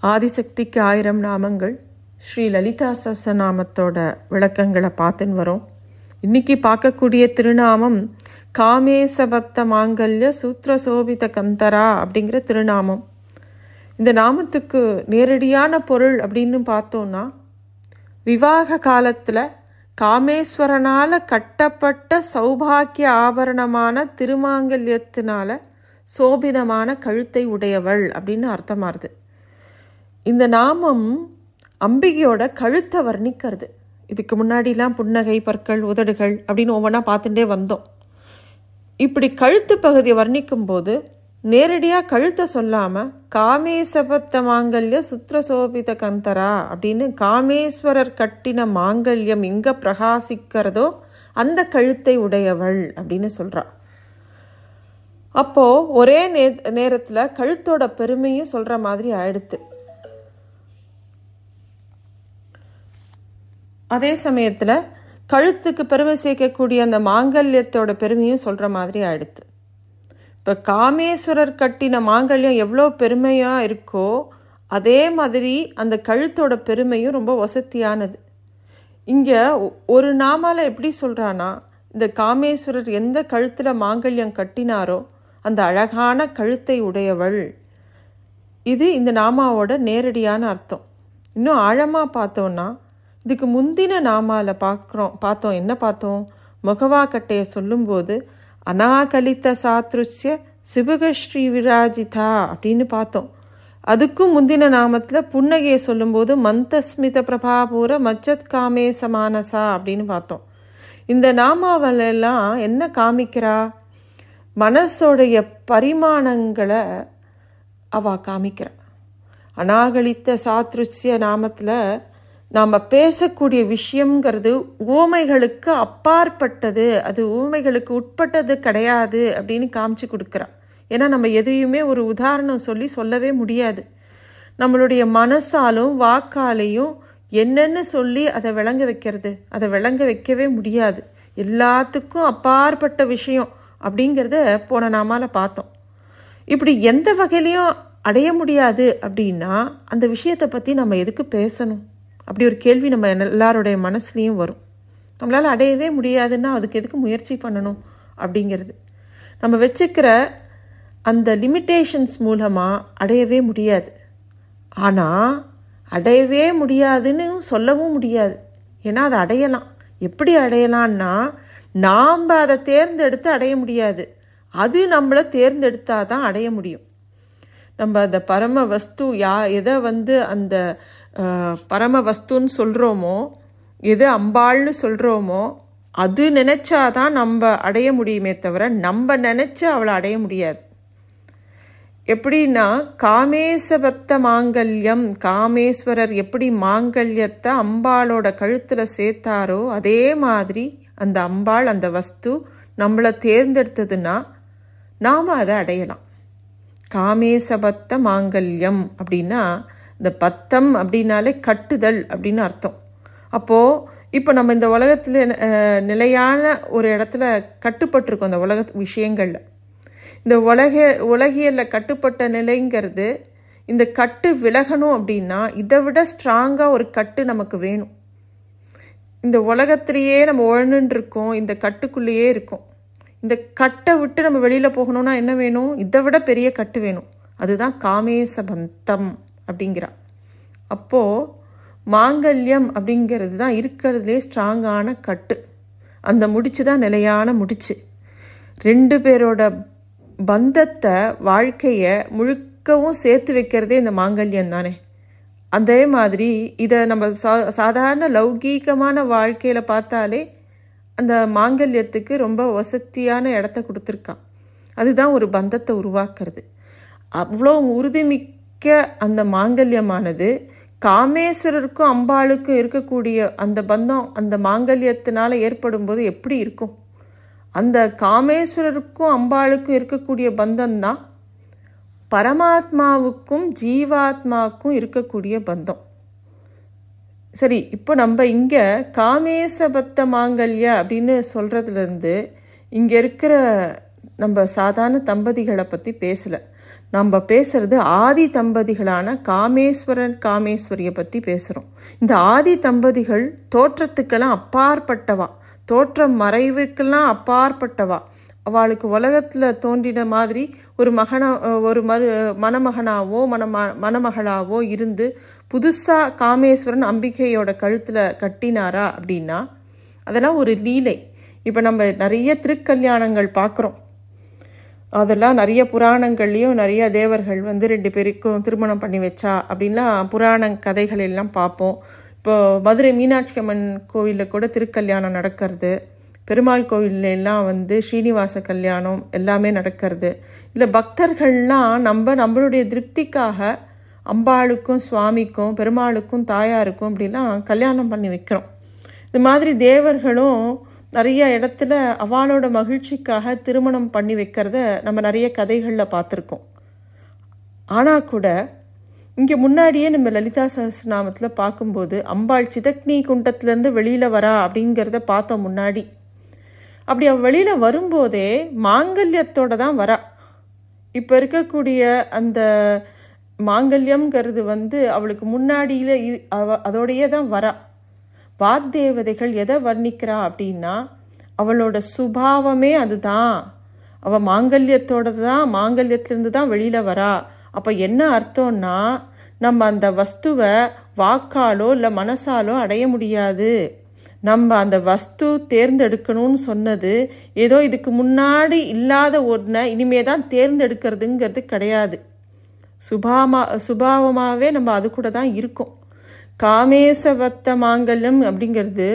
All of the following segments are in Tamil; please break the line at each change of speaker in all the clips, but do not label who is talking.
ஆதிசக்திக்கு ஆயிரம் நாமங்கள் ஸ்ரீ லலிதா சஹஸ்ரநாமத்தோட விளக்கங்களை பார்த்துன்னு வரோம் இன்னைக்கு பார்க்கக்கூடிய திருநாமம் காமேசபத்த மாங்கல்ய சூத்ர சோபித கந்தரா அப்படிங்கிற திருநாமம் இந்த நாமத்துக்கு நேரடியான பொருள் அப்படின்னு பார்த்தோம்னா விவாக காலத்தில் காமேஸ்வரனால் கட்டப்பட்ட சௌபாக்கிய ஆபரணமான திருமாங்கல்யத்தினால சோபிதமான கழுத்தை உடையவள் அப்படின்னு அர்த்தமாகுது இந்த நாமம் அம்பிகையோட கழுத்தை வர்ணிக்கிறது இதுக்கு முன்னாடிலாம் புன்னகை பற்கள் உதடுகள் அப்படின்னு ஒவ்வொன்றா பார்த்துட்டே வந்தோம் இப்படி கழுத்து பகுதியை வர்ணிக்கும் போது நேரடியாக கழுத்தை சொல்லாமல் காமேசபத்த மாங்கல்ய சுத்ரசோபித கந்தரா அப்படின்னு காமேஸ்வரர் கட்டின மாங்கல்யம் எங்கே பிரகாசிக்கிறதோ அந்த கழுத்தை உடையவள் அப்படின்னு சொல்கிறா அப்போது ஒரே நே நேரத்தில் கழுத்தோட பெருமையும் சொல்கிற மாதிரி ஆயிடுத்து அதே சமயத்தில் கழுத்துக்கு பெருமை சேர்க்கக்கூடிய அந்த மாங்கல்யத்தோட பெருமையும் சொல்கிற மாதிரி ஆயிடுத்து இப்போ காமேஸ்வரர் கட்டின மாங்கல்யம் எவ்வளோ பெருமையாக இருக்கோ அதே மாதிரி அந்த கழுத்தோட பெருமையும் ரொம்ப வசதியானது இங்கே ஒரு நாமால எப்படி சொல்கிறான்னா இந்த காமேஸ்வரர் எந்த கழுத்தில் மாங்கல்யம் கட்டினாரோ அந்த அழகான கழுத்தை உடையவள் இது இந்த நாமாவோட நேரடியான அர்த்தம் இன்னும் ஆழமாக பார்த்தோன்னா இதுக்கு முந்தின நாமால பார்க்குறோம் பார்த்தோம் என்ன பார்த்தோம் முகவாக்கட்டையை சொல்லும்போது அனாகலித்த சாத்ருஷ்ய சிவகஸ்ரீ விராஜிதா அப்படின்னு பார்த்தோம் அதுக்கும் முந்தின நாமத்தில் புன்னகையை சொல்லும்போது மந்தஸ்மித பிரபாபூர மச்சத் காமே சமானசா அப்படின்னு பார்த்தோம் இந்த நாமாவலெல்லாம் என்ன காமிக்கிறா மனசோடைய பரிமாணங்களை அவ காமிக்கிறா அனாகலித்த சாத்ருஷ்ய நாமத்தில் நாம் பேசக்கூடிய விஷயங்கிறது ஊமைகளுக்கு அப்பாற்பட்டது அது ஊமைகளுக்கு உட்பட்டது கிடையாது அப்படின்னு காமிச்சு கொடுக்குறா ஏன்னா நம்ம எதையுமே ஒரு உதாரணம் சொல்லி சொல்லவே முடியாது நம்மளுடைய மனசாலும் வாக்காலையும் என்னென்னு சொல்லி அதை விளங்க வைக்கிறது அதை விளங்க வைக்கவே முடியாது எல்லாத்துக்கும் அப்பாற்பட்ட விஷயம் அப்படிங்கிறத போன நாமால பார்த்தோம் இப்படி எந்த வகையிலையும் அடைய முடியாது அப்படின்னா அந்த விஷயத்தை பற்றி நம்ம எதுக்கு பேசணும் அப்படி ஒரு கேள்வி நம்ம எல்லாருடைய மனசுலேயும் வரும் நம்மளால் அடையவே முடியாதுன்னா அதுக்கு எதுக்கு முயற்சி பண்ணணும் அப்படிங்கிறது நம்ம வச்சுக்கிற அந்த லிமிட்டேஷன்ஸ் மூலமாக அடையவே முடியாது ஆனால் அடையவே முடியாதுன்னு சொல்லவும் முடியாது ஏன்னா அதை அடையலாம் எப்படி அடையலான்னா நாம் அதை தேர்ந்தெடுத்து அடைய முடியாது அது நம்மளை தேர்ந்தெடுத்தால் தான் அடைய முடியும் நம்ம அந்த பரம வஸ்து யா எதை வந்து அந்த பரம வஸ்துன்னு சொல்கிறோமோ எது அம்பாள்னு சொல்கிறோமோ அது நினச்சாதான் நம்ம அடைய முடியுமே தவிர நம்ம நினச்சி அவளை அடைய முடியாது எப்படின்னா காமேசபத்த மாங்கல்யம் காமேஸ்வரர் எப்படி மாங்கல்யத்தை அம்பாளோட கழுத்தில் சேர்த்தாரோ அதே மாதிரி அந்த அம்பாள் அந்த வஸ்து நம்மளை தேர்ந்தெடுத்ததுன்னா நாம் அதை அடையலாம் காமேசபத்த மாங்கல்யம் அப்படின்னா இந்த பத்தம் அப்படின்னாலே கட்டுதல் அப்படின்னு அர்த்தம் அப்போது இப்போ நம்ம இந்த உலகத்தில் நிலையான ஒரு இடத்துல கட்டுப்பட்டிருக்கோம் இந்த உலக விஷயங்களில் இந்த உலக உலகியலில் கட்டுப்பட்ட நிலைங்கிறது இந்த கட்டு விலகணும் அப்படின்னா இதை விட ஸ்ட்ராங்காக ஒரு கட்டு நமக்கு வேணும் இந்த உலகத்திலேயே நம்ம உழந்துட்டு இருக்கோம் இந்த கட்டுக்குள்ளேயே இருக்கோம் இந்த கட்டை விட்டு நம்ம வெளியில் போகணும்னா என்ன வேணும் இதை விட பெரிய கட்டு வேணும் அதுதான் காமேசபந்தம் அப்படிங்கிறா அப்போது மாங்கல்யம் அப்படிங்கிறது தான் இருக்கிறதுலே ஸ்ட்ராங்கான கட்டு அந்த முடிச்சு தான் நிலையான முடிச்சு ரெண்டு பேரோட பந்தத்தை வாழ்க்கையை முழுக்கவும் சேர்த்து வைக்கிறதே இந்த மாங்கல்யம் தானே அதே மாதிரி இதை நம்ம சா சாதாரண லௌகீகமான வாழ்க்கையில் பார்த்தாலே அந்த மாங்கல்யத்துக்கு ரொம்ப வசதியான இடத்த கொடுத்துருக்கான் அதுதான் ஒரு பந்தத்தை உருவாக்குறது அவ்வளோ உறுதிமிக்க அந்த மாங்கல்யமானது காமேஸ்வரருக்கும் அம்பாளுக்கும் இருக்கக்கூடிய அந்த பந்தம் அந்த மாங்கல்யத்தினால ஏற்படும் போது எப்படி இருக்கும் அந்த காமேஸ்வரருக்கும் அம்பாளுக்கும் இருக்கக்கூடிய பந்தம் தான் பரமாத்மாவுக்கும் ஜீவாத்மாவுக்கும் இருக்கக்கூடிய பந்தம் சரி இப்போ நம்ம இங்கே காமேசபத்த மாங்கல்ய அப்படின்னு சொல்கிறதுலேருந்து இங்கே இருக்கிற நம்ம சாதாரண தம்பதிகளை பற்றி பேசலை நம்ம பேசுறது ஆதி தம்பதிகளான காமேஸ்வரன் காமேஸ்வரியை பற்றி பேசுகிறோம் இந்த ஆதி தம்பதிகள் தோற்றத்துக்கெல்லாம் அப்பாற்பட்டவா தோற்றம் மறைவிற்கெல்லாம் அப்பாற்பட்டவா அவளுக்கு உலகத்தில் தோன்றின மாதிரி ஒரு மகனா ஒரு மரு மணமகனாவோ மணம மணமகளாவோ இருந்து புதுசாக காமேஸ்வரன் அம்பிகையோட கழுத்தில் கட்டினாரா அப்படின்னா அதெல்லாம் ஒரு லீலை இப்போ நம்ம நிறைய திருக்கல்யாணங்கள் பார்க்குறோம் அதெல்லாம் நிறைய புராணங்கள்லேயும் நிறைய தேவர்கள் வந்து ரெண்டு பேருக்கும் திருமணம் பண்ணி வச்சா அப்படின்லாம் புராண கதைகள் எல்லாம் பார்ப்போம் இப்போ மதுரை மீனாட்சி அம்மன் கோவிலில் கூட திருக்கல்யாணம் நடக்கிறது பெருமாள் கோவில்ல எல்லாம் வந்து ஸ்ரீனிவாச கல்யாணம் எல்லாமே நடக்கிறது இல்லை பக்தர்கள்லாம் நம்ம நம்மளுடைய திருப்திக்காக அம்பாளுக்கும் சுவாமிக்கும் பெருமாளுக்கும் தாயாருக்கும் அப்படிலாம் கல்யாணம் பண்ணி வைக்கிறோம் இது மாதிரி தேவர்களும் நிறைய இடத்துல அவளோட மகிழ்ச்சிக்காக திருமணம் பண்ணி வைக்கிறத நம்ம நிறைய கதைகளில் பார்த்துருக்கோம் ஆனால் கூட இங்கே முன்னாடியே நம்ம லலிதா சஹஸ்ரநாமத்தில் பார்க்கும்போது அம்பாள் சிதக்னி குண்டத்துலேருந்து வெளியில் வரா அப்படிங்கிறத பார்த்தோம் முன்னாடி அப்படி அவள் வெளியில் வரும்போதே மாங்கல்யத்தோட தான் வரா இப்போ இருக்கக்கூடிய அந்த மாங்கல்யம்ங்கிறது வந்து அவளுக்கு முன்னாடியில் அவ அதோடையே தான் வரா வாக்தேவதைகள் எதை வர்ணிக்கிறா அப்படின்னா அவளோட சுபாவமே அதுதான் அவள் மாங்கல்யத்தோட தான் மாங்கல்யத்திலேருந்து தான் வெளியில் வரா அப்போ என்ன அர்த்தம்னா நம்ம அந்த வஸ்துவை வாக்காலோ இல்லை மனசாலோ அடைய முடியாது நம்ம அந்த வஸ்து தேர்ந்தெடுக்கணும்னு சொன்னது ஏதோ இதுக்கு முன்னாடி இல்லாத ஒன்றை இனிமே தான் தேர்ந்தெடுக்கிறதுங்கிறது கிடையாது சுபாமா சுபாவமாகவே நம்ம அது கூட தான் இருக்கோம் காமேசவத்த மாங்கல்யம் அப்படிங்கிறது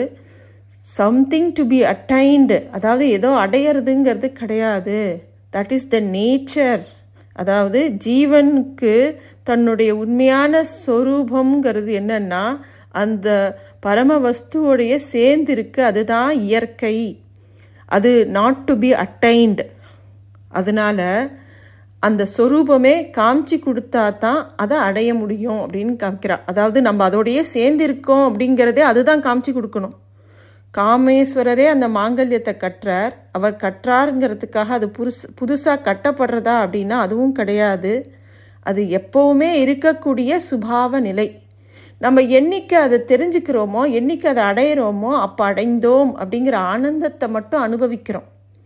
சம்திங் டு பி அட்டைன்டு அதாவது ஏதோ அடையிறதுங்கிறது கிடையாது தட் இஸ் த நேச்சர் அதாவது ஜீவனுக்கு தன்னுடைய உண்மையான ஸ்வரூபங்கிறது என்னன்னா அந்த பரம வஸ்துவோடைய சேர்ந்திருக்கு அதுதான் இயற்கை அது நாட் டு பி அட்டைன்டு அதனால அந்த சொரூபமே காமிச்சு கொடுத்தா தான் அதை அடைய முடியும் அப்படின்னு காமிக்கிறா அதாவது நம்ம அதோடையே சேர்ந்திருக்கோம் அப்படிங்கிறதே அதுதான் காமிச்சு கொடுக்கணும் காமேஸ்வரரே அந்த மாங்கல்யத்தை கட்டுறார் அவர் கட்டுறாருங்கிறதுக்காக அது புதுசு புதுசாக கட்டப்படுறதா அப்படின்னா அதுவும் கிடையாது அது எப்போவுமே இருக்கக்கூடிய சுபாவ நிலை நம்ம என்னைக்கு அதை தெரிஞ்சுக்கிறோமோ என்னைக்கு அதை அடையிறோமோ அப்போ அடைந்தோம் அப்படிங்கிற ஆனந்தத்தை மட்டும் அனுபவிக்கிறோம்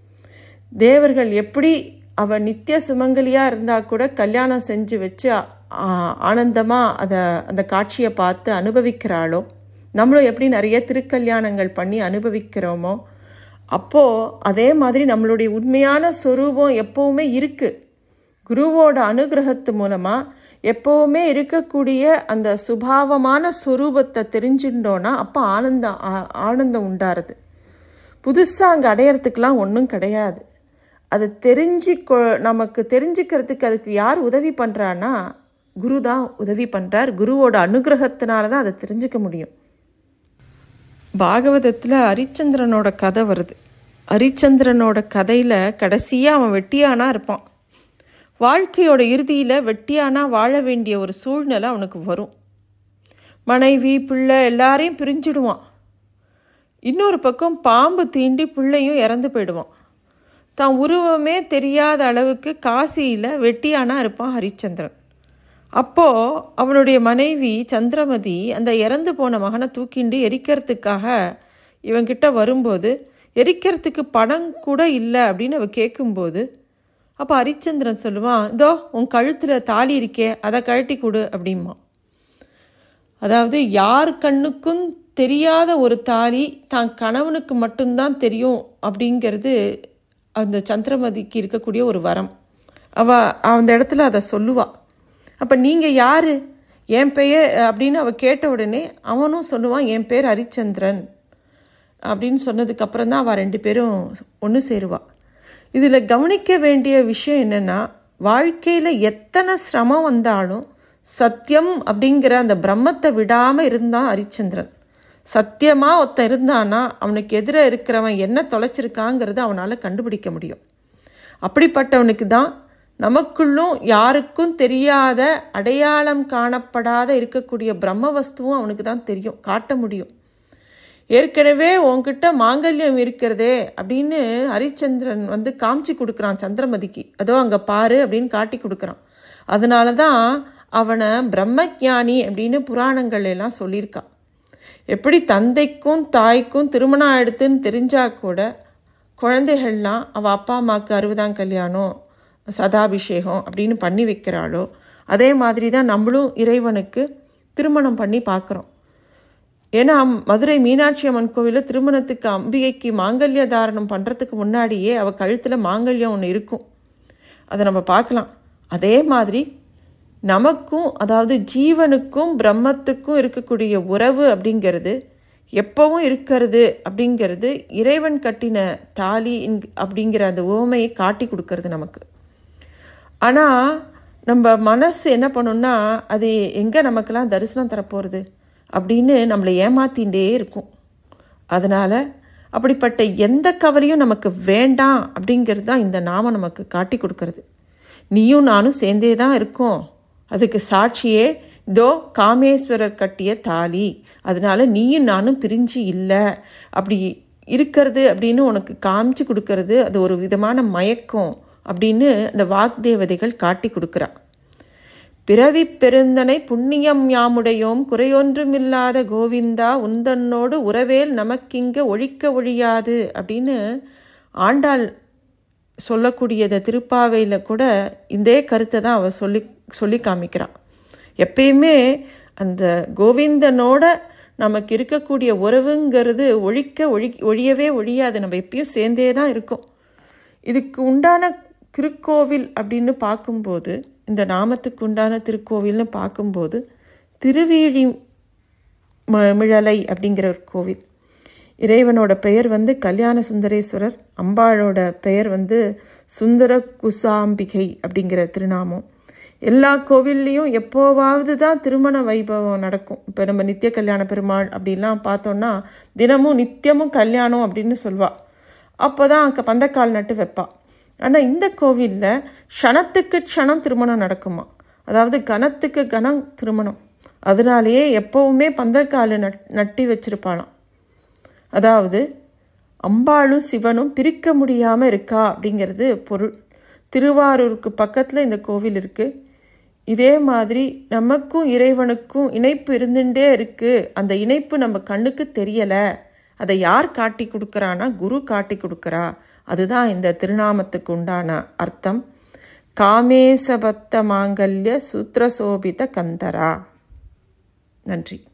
தேவர்கள் எப்படி அவ நித்திய சுமங்கலியாக இருந்தால் கூட கல்யாணம் செஞ்சு வச்சு ஆனந்தமாக அதை அந்த காட்சியை பார்த்து அனுபவிக்கிறாளோ நம்மளும் எப்படி நிறைய திருக்கல்யாணங்கள் பண்ணி அனுபவிக்கிறோமோ அப்போது அதே மாதிரி நம்மளுடைய உண்மையான சொரூபம் எப்போவுமே இருக்குது குருவோட அனுகிரகத்து மூலமாக எப்போவுமே இருக்கக்கூடிய அந்த சுபாவமான சொரூபத்தை தெரிஞ்சுட்டோன்னா அப்போ ஆனந்தம் ஆனந்தம் உண்டாருது புதுசாக அங்கே அடையிறதுக்கெலாம் ஒன்றும் கிடையாது அது தெரிஞ்சு நமக்கு தெரிஞ்சுக்கிறதுக்கு அதுக்கு யார் உதவி பண்ணுறான்னா குரு தான் உதவி பண்ணுறார் குருவோட அனுகிரகத்தினால தான் அதை தெரிஞ்சுக்க முடியும் பாகவதத்தில் ஹரிச்சந்திரனோட கதை வருது ஹரிச்சந்திரனோட கதையில் கடைசியாக அவன் வெட்டியானா இருப்பான் வாழ்க்கையோட இறுதியில் வெட்டியானா வாழ வேண்டிய ஒரு சூழ்நிலை அவனுக்கு வரும் மனைவி பிள்ளை எல்லாரையும் பிரிஞ்சிடுவான் இன்னொரு பக்கம் பாம்பு தீண்டி பிள்ளையும் இறந்து போயிடுவான் தான் உருவமே தெரியாத அளவுக்கு காசியில் வெட்டியானா இருப்பான் ஹரிச்சந்திரன் அப்போது அவனுடைய மனைவி சந்திரமதி அந்த இறந்து போன மகனை தூக்கிண்டு எரிக்கிறதுக்காக இவன்கிட்ட வரும்போது எரிக்கிறதுக்கு பணம் கூட இல்லை அப்படின்னு அவ கேட்கும்போது அப்போ ஹரிச்சந்திரன் சொல்லுவான் இதோ உன் கழுத்தில் தாலி இருக்கே அதை கழட்டி கொடு அப்படிமா அதாவது யார் கண்ணுக்கும் தெரியாத ஒரு தாலி தான் கணவனுக்கு மட்டும்தான் தெரியும் அப்படிங்கிறது அந்த சந்திரமதிக்கு இருக்கக்கூடிய ஒரு வரம் அவ அந்த இடத்துல அதை சொல்லுவா அப்போ நீங்கள் யார் என் பெயர் அப்படின்னு அவள் கேட்ட உடனே அவனும் சொல்லுவான் என் பேர் ஹரிச்சந்திரன் அப்படின்னு சொன்னதுக்கப்புறம் தான் அவள் ரெண்டு பேரும் ஒன்று சேருவாள் இதில் கவனிக்க வேண்டிய விஷயம் என்னென்னா வாழ்க்கையில் எத்தனை சிரமம் வந்தாலும் சத்தியம் அப்படிங்கிற அந்த பிரம்மத்தை விடாமல் இருந்தான் ஹரிச்சந்திரன் சத்தியமாக ஒருத்தன் இருந்தானா அவனுக்கு எதிராக இருக்கிறவன் என்ன தொலைச்சிருக்காங்கிறத அவனால் கண்டுபிடிக்க முடியும் அப்படிப்பட்டவனுக்கு தான் நமக்குள்ளும் யாருக்கும் தெரியாத அடையாளம் காணப்படாத இருக்கக்கூடிய பிரம்ம வஸ்துவும் அவனுக்கு தான் தெரியும் காட்ட முடியும் ஏற்கனவே உன்கிட்ட மாங்கல்யம் இருக்கிறதே அப்படின்னு ஹரிச்சந்திரன் வந்து காமிச்சு கொடுக்குறான் சந்திரமதிக்கு அதோ அங்கே பாரு அப்படின்னு காட்டி கொடுக்குறான் அதனால தான் அவனை பிரம்மஜானி அப்படின்னு புராணங்கள் எல்லாம் சொல்லியிருக்கா எப்படி தந்தைக்கும் தாய்க்கும் திருமணம் ஆயிடுத்துன்னு தெரிஞ்சா கூட குழந்தைகள்லாம் அவள் அப்பா அம்மாவுக்கு அறுபதாம் கல்யாணம் சதாபிஷேகம் அப்படின்னு பண்ணி வைக்கிறாளோ அதே மாதிரி தான் நம்மளும் இறைவனுக்கு திருமணம் பண்ணி பார்க்குறோம் ஏன்னா மதுரை மீனாட்சி அம்மன் கோவிலில் திருமணத்துக்கு அம்பிகைக்கு மாங்கல்ய தாரணம் பண்ணுறதுக்கு முன்னாடியே அவள் கழுத்தில் மாங்கல்யம் ஒன்று இருக்கும் அதை நம்ம பார்க்கலாம் அதே மாதிரி நமக்கும் அதாவது ஜீவனுக்கும் பிரம்மத்துக்கும் இருக்கக்கூடிய உறவு அப்படிங்கிறது எப்பவும் இருக்கிறது அப்படிங்கிறது இறைவன் கட்டின தாலி அப்படிங்கிற அந்த உவமையை காட்டி கொடுக்கறது நமக்கு ஆனால் நம்ம மனசு என்ன பண்ணுன்னா அது எங்கே நமக்கெல்லாம் தரிசனம் தரப்போகிறது அப்படின்னு நம்மளை ஏமாத்தின்றே இருக்கும் அதனால் அப்படிப்பட்ட எந்த கவலையும் நமக்கு வேண்டாம் அப்படிங்கிறது தான் இந்த நாமம் நமக்கு காட்டி கொடுக்கறது நீயும் நானும் சேர்ந்தே தான் இருக்கோம் அதுக்கு சாட்சியே இதோ காமேஸ்வரர் கட்டிய தாலி அதனால நீயும் நானும் பிரிஞ்சு இல்லை அப்படி இருக்கிறது அப்படின்னு உனக்கு காமிச்சு கொடுக்கறது அது ஒரு விதமான மயக்கம் அப்படின்னு அந்த வாக்தேவதைகள் காட்டி கொடுக்குறா பிறவி பெருந்தனை புண்ணியம் யாமுடையோம் குறையொன்றுமில்லாத கோவிந்தா உந்தன்னோடு உறவேல் நமக்கிங்க ஒழிக்க ஒழியாது அப்படின்னு ஆண்டாள் சொல்லக்கூடியத திருப்பாவையில் கூட இதே கருத்தை தான் அவள் சொல்லி சொல்லி காமிக்கிறான் எப்பயுமே அந்த கோவிந்தனோட நமக்கு இருக்கக்கூடிய உறவுங்கிறது ஒழிக்க ஒழி ஒழியவே ஒழியாது நம்ம எப்பயும் சேர்ந்தே தான் இருக்கோம் இதுக்கு உண்டான திருக்கோவில் அப்படின்னு பார்க்கும்போது இந்த நாமத்துக்கு உண்டான திருக்கோவில்னு பார்க்கும்போது திருவீழி மிழலை அப்படிங்கிற ஒரு கோவில் இறைவனோட பெயர் வந்து கல்யாண சுந்தரேஸ்வரர் அம்பாளோட பெயர் வந்து சுந்தர குசாம்பிகை அப்படிங்கிற திருநாமம் எல்லா கோவில்லையும் எப்போவாவது தான் திருமண வைபவம் நடக்கும் இப்போ நம்ம நித்திய கல்யாண பெருமாள் அப்படிலாம் பார்த்தோன்னா தினமும் நித்தியமும் கல்யாணம் அப்படின்னு சொல்வாள் அப்போ தான் அங்கே பந்தக்கால் நட்டு வைப்பா ஆனால் இந்த கோவிலில் க்ஷணத்துக்கு க்ஷணம் திருமணம் நடக்குமா அதாவது கணத்துக்கு கணம் திருமணம் அதனாலேயே எப்போவுமே பந்தக்கால் நட் நட்டி வச்சிருப்பாளாம் அதாவது அம்பாளும் சிவனும் பிரிக்க முடியாமல் இருக்கா அப்படிங்கிறது பொருள் திருவாரூருக்கு பக்கத்தில் இந்த கோவில் இருக்குது இதே மாதிரி நமக்கும் இறைவனுக்கும் இணைப்பு இருந்துட்டே இருக்குது அந்த இணைப்பு நம்ம கண்ணுக்கு தெரியலை அதை யார் காட்டி கொடுக்குறான்னா குரு காட்டி கொடுக்குறா அதுதான் இந்த திருநாமத்துக்கு உண்டான அர்த்தம் காமேசபத்த மாங்கல்ய சூத்ரசோபித கந்தரா நன்றி